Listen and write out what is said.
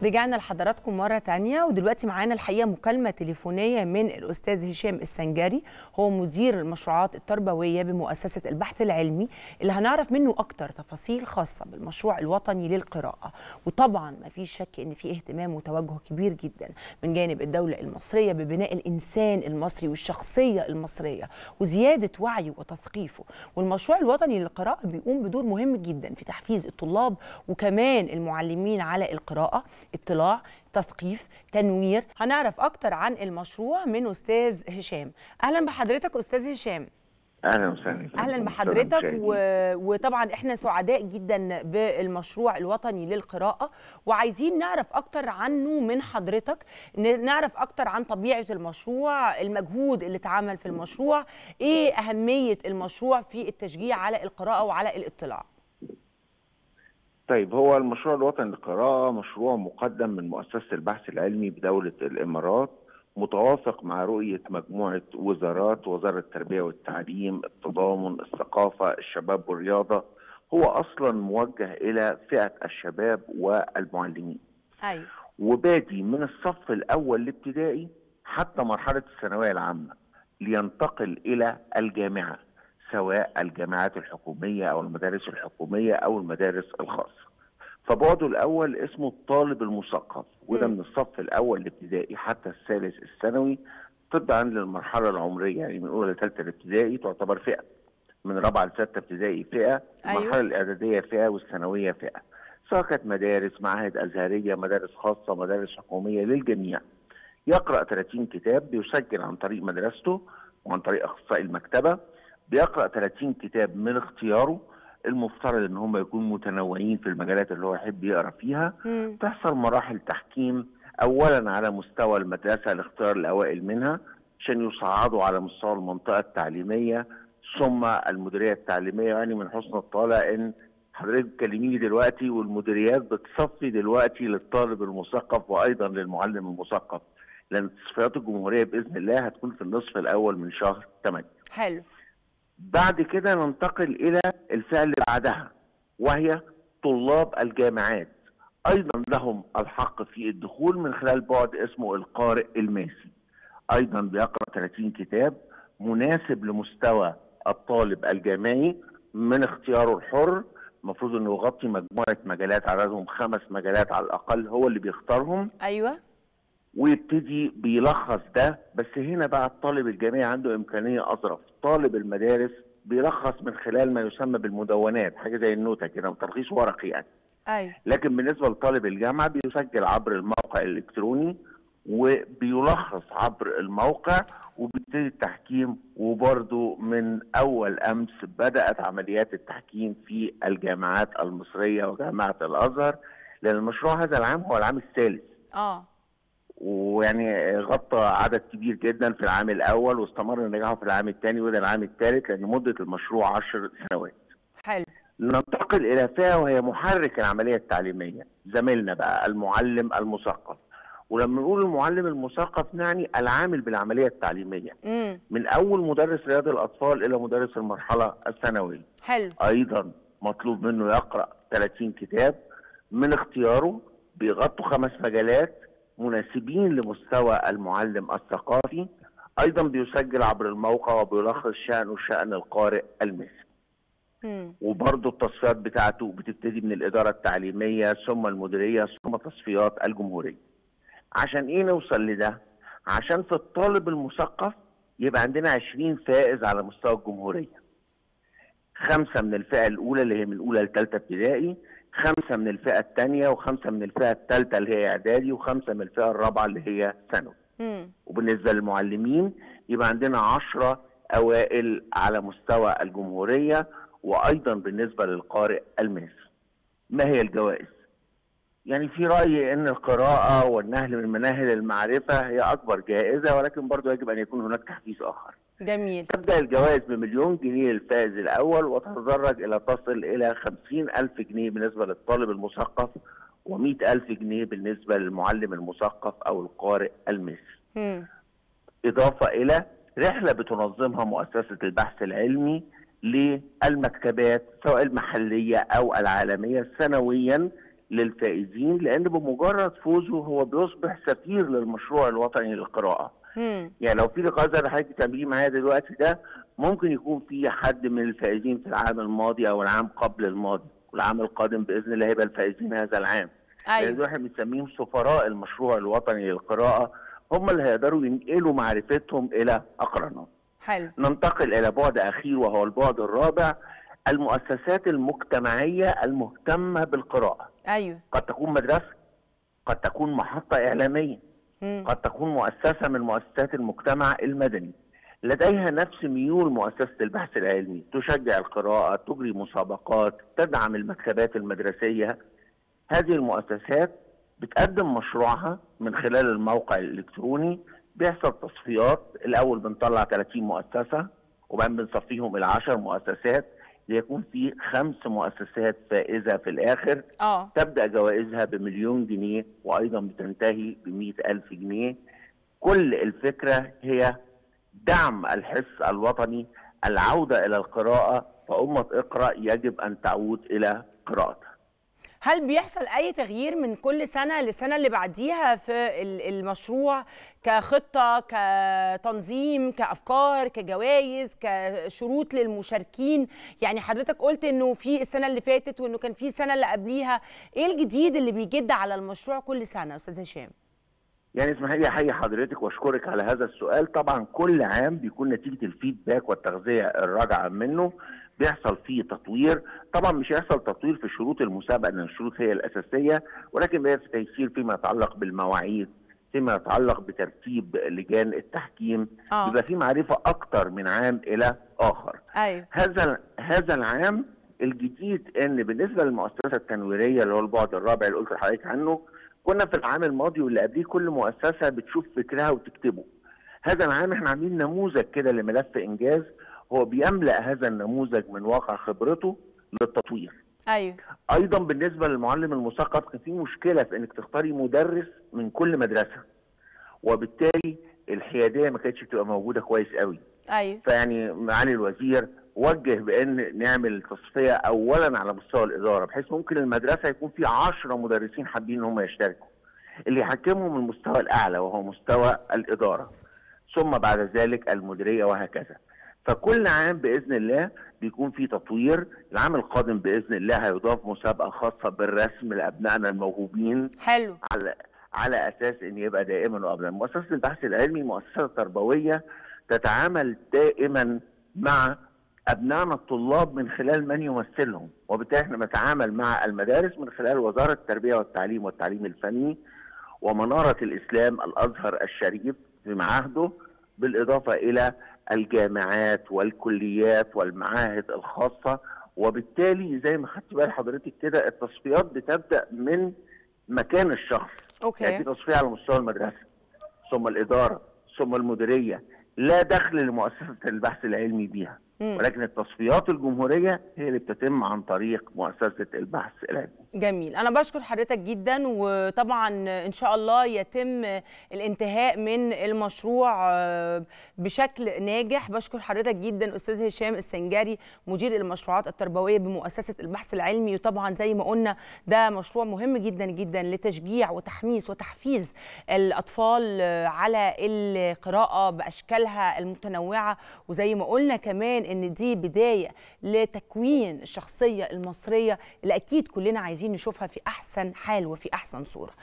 رجعنا لحضراتكم مرة تانية ودلوقتي معانا الحقيقة مكالمة تليفونية من الأستاذ هشام السنجاري هو مدير المشروعات التربوية بمؤسسة البحث العلمي اللي هنعرف منه أكتر تفاصيل خاصة بالمشروع الوطني للقراءة وطبعا ما فيش شك إن في اهتمام وتوجه كبير جدا من جانب الدولة المصرية ببناء الإنسان المصري والشخصية المصرية وزيادة وعيه وتثقيفه والمشروع الوطني للقراءة بيقوم بدور مهم جدا في تحفيز الطلاب وكمان المعلمين على القراءة اطلاع تثقيف تنوير هنعرف اكتر عن المشروع من استاذ هشام اهلا بحضرتك استاذ هشام اهلا وسهلا اهلا بحضرتك و... وطبعا احنا سعداء جدا بالمشروع الوطني للقراءه وعايزين نعرف اكتر عنه من حضرتك نعرف اكتر عن طبيعه المشروع المجهود اللي اتعمل في المشروع ايه اهميه المشروع في التشجيع على القراءه وعلى الاطلاع طيب هو المشروع الوطني للقراءة مشروع مقدم من مؤسسة البحث العلمي بدولة الإمارات متوافق مع رؤية مجموعة وزارات وزارة التربية والتعليم التضامن الثقافة الشباب والرياضة هو أصلا موجه إلى فئة الشباب والمعلمين ايوه وبادي من الصف الأول الابتدائي حتى مرحلة الثانوية العامة لينتقل إلى الجامعة سواء الجامعات الحكومية أو المدارس الحكومية أو المدارس الخاصة فبعده الأول اسمه الطالب المثقف وده من الصف الأول الابتدائي حتى الثالث الثانوي طبعا للمرحلة العمرية يعني من أولى لثالثة الابتدائي تعتبر فئة من رابعة لستة ابتدائي فئة أيوة. المرحلة الإعدادية فئة والثانوية فئة سواء كانت مدارس معاهد أزهرية مدارس خاصة مدارس حكومية للجميع يقرأ 30 كتاب بيسجل عن طريق مدرسته وعن طريق أخصائي المكتبة بيقرا 30 كتاب من اختياره المفترض ان هم يكونوا متنوعين في المجالات اللي هو يحب يقرا فيها مم. تحصل مراحل تحكيم اولا على مستوى المدرسه لاختيار الاوائل منها عشان يصعدوا على مستوى المنطقه التعليميه ثم المديريه التعليميه يعني من حسن الطالع ان حضرتك بتكلميني دلوقتي والمديريات بتصفي دلوقتي للطالب المثقف وايضا للمعلم المثقف لان تصفيات الجمهوريه باذن الله هتكون في النصف الاول من شهر 8 حلو بعد كده ننتقل الى الفئه اللي بعدها وهي طلاب الجامعات ايضا لهم الحق في الدخول من خلال بعد اسمه القارئ الماسي ايضا بيقرا 30 كتاب مناسب لمستوى الطالب الجامعي من اختياره الحر المفروض انه يغطي مجموعه مجالات عددهم خمس مجالات على الاقل هو اللي بيختارهم ايوه ويبتدي بيلخص ده بس هنا بقى الطالب الجامعي عنده امكانيه اظرف طالب المدارس بيلخص من خلال ما يسمى بالمدونات حاجه زي النوتة كده تلخيص ورقي يعني ايوه لكن بالنسبه لطالب الجامعه بيسجل عبر الموقع الالكتروني وبيلخص عبر الموقع وبيبتدي التحكيم وبرضه من اول امس بدات عمليات التحكيم في الجامعات المصريه وجامعه الازهر لان المشروع هذا العام هو العام الثالث اه ويعني غطى عدد كبير جدا في العام الاول واستمر نجاحه في العام الثاني وده العام الثالث لان مده المشروع 10 سنوات. حلو ننتقل الى فئه وهي محرك العمليه التعليميه، زميلنا بقى المعلم المثقف. ولما نقول المعلم المثقف نعني العامل بالعمليه التعليميه، امم من اول مدرس رياض الاطفال الى مدرس المرحله الثانويه. حلو ايضا مطلوب منه يقرا 30 كتاب من اختياره بيغطوا خمس مجالات مناسبين لمستوى المعلم الثقافي ايضا بيسجل عبر الموقع وبيلخص شانه شان القارئ المصري امم وبرضه التصفيات بتاعته بتبتدي من الاداره التعليميه ثم المديريه ثم تصفيات الجمهوريه عشان ايه نوصل لده عشان في الطالب المثقف يبقى عندنا 20 فائز على مستوى الجمهوريه خمسه من الفئه الاولى اللي هي من الاولى لثالثه ابتدائي خمسه من الفئه الثانيه وخمسه من الفئه الثالثه اللي هي اعدادي وخمسه من الفئه الرابعه اللي هي ثانوي امم وبالنسبه للمعلمين يبقى عندنا 10 اوائل على مستوى الجمهوريه وايضا بالنسبه للقارئ المصري. ما هي الجوائز؟ يعني في رايي ان القراءه والنهل من مناهل المعرفه هي اكبر جائزه ولكن برضه يجب ان يكون هناك تحفيز اخر. جميل تبدا الجوائز بمليون جنيه للفائز الاول وتتدرج الى تصل الى خمسين الف جنيه بالنسبه للطالب المثقف ومئة الف جنيه بالنسبه للمعلم المثقف او القارئ المصري. امم إضافة إلى رحلة بتنظمها مؤسسة البحث العلمي للمكتبات سواء المحلية أو العالمية سنويا للفائزين لان بمجرد فوزه هو بيصبح سفير للمشروع الوطني للقراءه مم. يعني لو في لقاء زي اللي حضرتك بتعمليه معايا دلوقتي ده ممكن يكون في حد من الفائزين في العام الماضي او العام قبل الماضي والعام القادم باذن الله هيبقى الفائزين هذا العام لان ايوه دول احنا بنسميهم سفراء المشروع الوطني للقراءه هم اللي هيقدروا ينقلوا معرفتهم الى اقرانهم حلو ننتقل الى بعد اخير وهو البعد الرابع المؤسسات المجتمعيه المهتمه بالقراءه ايوه قد تكون مدرسه قد تكون محطه اعلاميه مم. قد تكون مؤسسه من مؤسسات المجتمع المدني لديها نفس ميول مؤسسه البحث العلمي تشجع القراءه تجري مسابقات تدعم المكتبات المدرسيه هذه المؤسسات بتقدم مشروعها من خلال الموقع الالكتروني بيحصل تصفيات الاول بنطلع 30 مؤسسه وبعدين بنصفيهم الى 10 مؤسسات ليكون في خمس مؤسسات فائزه في الاخر اه تبدأ جوائزها بمليون جنيه وأيضا بتنتهي بمئة ألف جنيه كل الفكرة هي دعم الحس الوطني العودة إلى القراءة فأمة اقرأ يجب أن تعود إلى قراءتها هل بيحصل اي تغيير من كل سنه للسنه اللي بعديها في ال- المشروع كخطه كتنظيم كافكار كجوائز كشروط للمشاركين يعني حضرتك قلت انه في السنه اللي فاتت وانه كان في السنه اللي قبليها ايه الجديد اللي بيجد على المشروع كل سنه يا استاذ هشام يعني اسمحي لي احيي حضرتك واشكرك على هذا السؤال طبعا كل عام بيكون نتيجه الفيدباك والتغذيه الراجعه منه بيحصل فيه تطوير طبعا مش هيحصل تطوير في شروط المسابقه لان الشروط هي الاساسيه ولكن بيحصل تيسير فيما يتعلق بالمواعيد فيما يتعلق بترتيب لجان التحكيم اه بيبقى في معرفه اكتر من عام الى اخر ايوه هذا هذا العام الجديد ان بالنسبه للمؤسسه التنويريه اللي هو البعد الرابع اللي قلت لحضرتك عنه كنا في العام الماضي واللي قبليه كل مؤسسه بتشوف فكرها وتكتبه. هذا العام احنا عاملين نموذج كده لملف انجاز هو بيملا هذا النموذج من واقع خبرته للتطوير. ايوه ايضا بالنسبه للمعلم المثقف كان في مشكله في انك تختاري مدرس من كل مدرسه. وبالتالي الحياديه ما كانتش بتبقى موجوده كويس قوي. ايوه فيعني معالي الوزير وجه بان نعمل تصفيه اولا على مستوى الاداره بحيث ممكن المدرسه يكون في 10 مدرسين حابين ان هم يشتركوا اللي يحكمهم المستوى الاعلى وهو مستوى الاداره ثم بعد ذلك المديريه وهكذا فكل عام باذن الله بيكون في تطوير العام القادم باذن الله هيضاف مسابقه خاصه بالرسم لابنائنا الموهوبين حلو على على اساس ان يبقى دائما وابدا مؤسسه البحث العلمي مؤسسه تربويه تتعامل دائما مع ابنائنا الطلاب من خلال من يمثلهم وبالتالي احنا بنتعامل مع المدارس من خلال وزاره التربيه والتعليم والتعليم الفني ومناره الاسلام الازهر الشريف في معاهده بالاضافه الى الجامعات والكليات والمعاهد الخاصه وبالتالي زي ما خدت بال حضرتك كده التصفيات بتبدا من مكان الشخص يعني في اوكي تصفيه على مستوى المدرسه ثم الاداره ثم المديريه لا دخل لمؤسسه البحث العلمي بيها مم. ولكن التصفيات الجمهوريه هي اللي بتتم عن طريق مؤسسه البحث العلمي جميل انا بشكر حضرتك جدا وطبعا ان شاء الله يتم الانتهاء من المشروع آه، بشكل ناجح بشكر حضرتك جدا استاذ هشام السنجاري مدير المشروعات التربويه بمؤسسه البحث العلمي وطبعا زي ما قلنا ده مشروع مهم جدا جدا لتشجيع وتحميس وتحفيز الاطفال آه، على القراءه باشكالها المتنوعه وزي ما قلنا كمان ان دي بدايه لتكوين الشخصيه المصريه اللي اكيد كلنا عايزين نشوفها في احسن حال وفي احسن صوره